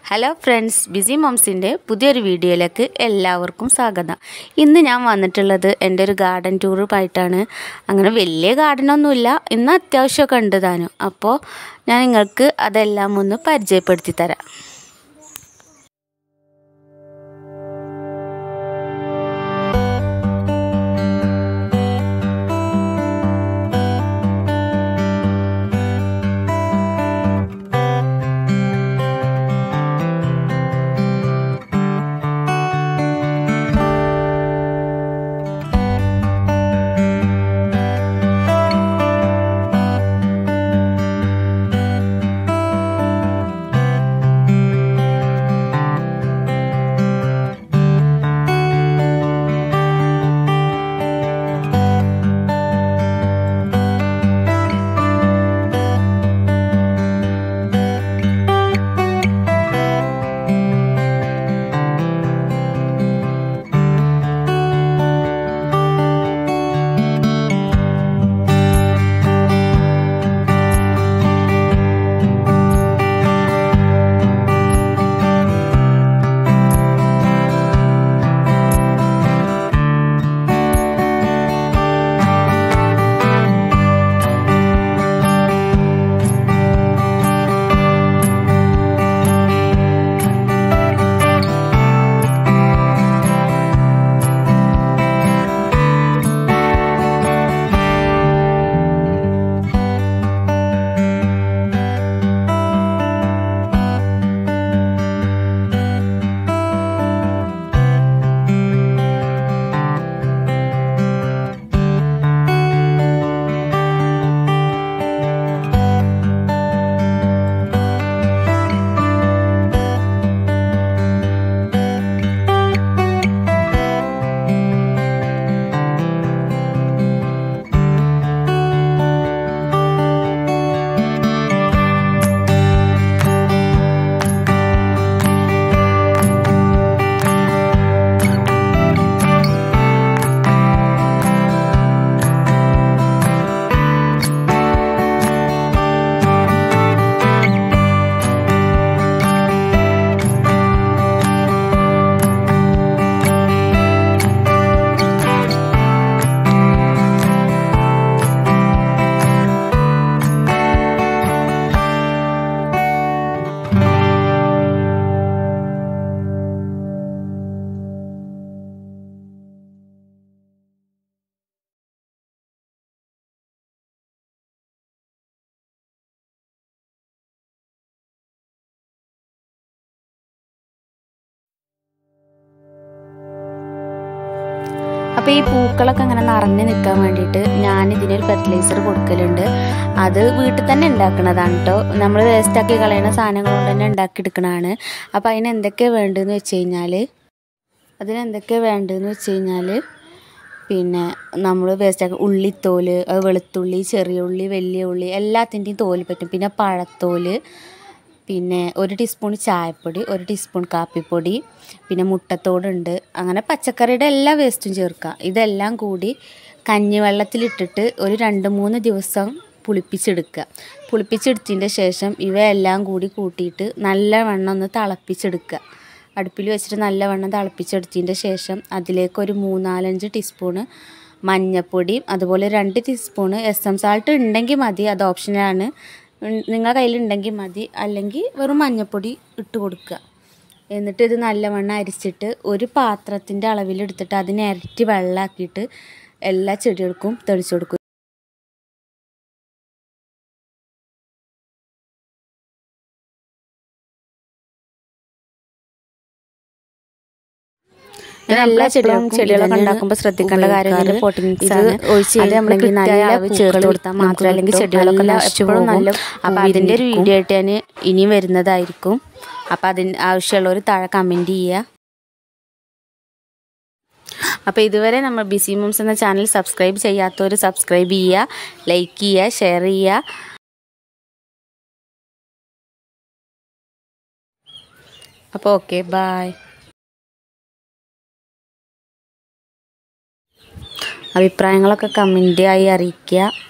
hello friends BC മോംസിൻ്റെ പുതിയൊരു വീഡിയോയിലേക്ക് എല്ലാവർക്കും സ്വാഗതം ഇന്ന് ഞാൻ വന്നിട്ടുള്ളത് എൻ്റെ ഒരു ഗാർഡൻ ടൂറുമായിട്ടാണ് അങ്ങനെ വലിയ ഗാർഡനൊന്നുമില്ല ഇന്ന് അത്യാവശ്യമൊക്കെ ഉണ്ട് താനും അപ്പോൾ ഞാൻ നിങ്ങൾക്ക് അതെല്ലാം ഒന്ന് പരിചയപ്പെടുത്തി തരാം അപ്പോൾ ഈ പൂക്കളൊക്കെ അങ്ങനെ നിറഞ്ഞു നിൽക്കാൻ വേണ്ടിയിട്ട് ഞാൻ ഇതിനൊരു ഫെർട്ടിലൈസർ കൊടുക്കലുണ്ട് അത് വീട്ടിൽ തന്നെ ഉണ്ടാക്കുന്നതാണ് കേട്ടോ നമ്മൾ വേസ്റ്റാക്കി കളയുന്ന സാധനങ്ങൾ കൊണ്ട് തന്നെ ഉണ്ടാക്കിയെടുക്കണതാണ് അപ്പോൾ അതിന് എന്തൊക്കെയാണ് വേണ്ടതെന്ന് വെച്ച് കഴിഞ്ഞാൽ അതിന് എന്തൊക്കെയാണ് വേണ്ടതെന്ന് വെച്ച് കഴിഞ്ഞാൽ പിന്നെ നമ്മൾ വേസ്റ്റാക്കി ഉള്ളിത്തോല് അത് വെളുത്തുള്ളി ചെറിയ ഉള്ളി വലിയ ഉള്ളി എല്ലാത്തിൻ്റെയും തോല് പറ്റും പിന്നെ പഴത്തോല് പിന്നെ ഒരു ടീസ്പൂൺ ചായപ്പൊടി ഒരു ടീസ്പൂൺ കാപ്പിപ്പൊടി പിന്നെ മുട്ടത്തോടുണ്ട് അങ്ങനെ പച്ചക്കറിയുടെ എല്ലാ വേസ്റ്റും ചേർക്കുക ഇതെല്ലാം കൂടി കഞ്ഞിവെള്ളത്തിലിട്ടിട്ട് ഒരു രണ്ട് മൂന്ന് ദിവസം പുളിപ്പിച്ചെടുക്കുക പുളിപ്പിച്ചെടുത്തതിൻ്റെ ശേഷം ഇവയെല്ലാം കൂടി കൂട്ടിയിട്ട് നല്ലവണ്ണം ഒന്ന് തിളപ്പിച്ചെടുക്കുക അടുപ്പിൽ വെച്ചിട്ട് നല്ലവണ്ണം തിളപ്പിച്ചെടുത്തതിൻ്റെ ശേഷം അതിലേക്ക് ഒരു മൂന്നാലഞ്ച് ടീസ്പൂണ് മഞ്ഞൾപ്പൊടിയും അതുപോലെ രണ്ട് ടീസ്പൂണ് എസ് എം സാൾട്ട് ഉണ്ടെങ്കിൽ മതി അത് ഓപ്ഷനാണ് നിങ്ങളുടെ കയ്യിലുണ്ടെങ്കിൽ മതി അല്ലെങ്കിൽ വെറും മഞ്ഞൾപ്പൊടി ഇട്ട് കൊടുക്കുക എന്നിട്ട് ഇത് നല്ലവണ്ണം അരിച്ചിട്ട് ഒരു പാത്രത്തിൻ്റെ അളവിലെടുത്തിട്ട് അതിന് ഇരട്ടി വെള്ളമാക്കിയിട്ട് എല്ലാ ചെടികൾക്കും തെളിച്ചു കൊടുക്കും എല്ലാ ചെടികളും ചെടികളൊക്കെ ഉണ്ടാക്കുമ്പോൾ ശ്രദ്ധിക്കേണ്ട കാര്യം പോട്ടിങ്സ് ആണ് അത് നമ്മൾ നല്ല ചേർത്ത് കൊടുത്താൽ മാത്രം അല്ലെങ്കിൽ ചെടികളൊക്കെ നശിച്ചു നല്ല അപ്പോൾ അതിൻ്റെ ഒരു വീഡിയോ ആയിട്ട് ഞാൻ ഇനിയും വരുന്നതായിരിക്കും അപ്പോൾ അതിന് ആവശ്യമുള്ളവർ താഴെ കമൻറ്റ് ചെയ്യുക അപ്പോൾ ഇതുവരെ നമ്മൾ ബിസി മോംസ് എന്ന ചാനൽ സബ്സ്ക്രൈബ് ചെയ്യാത്തവർ സബ്സ്ക്രൈബ് ചെയ്യുക ലൈക്ക് ചെയ്യുക ഷെയർ ചെയ്യുക അപ്പോൾ ഓക്കെ ബായ് അഭിപ്രായങ്ങളൊക്കെ കമൻ്റ് ആയി അറിയിക്കുക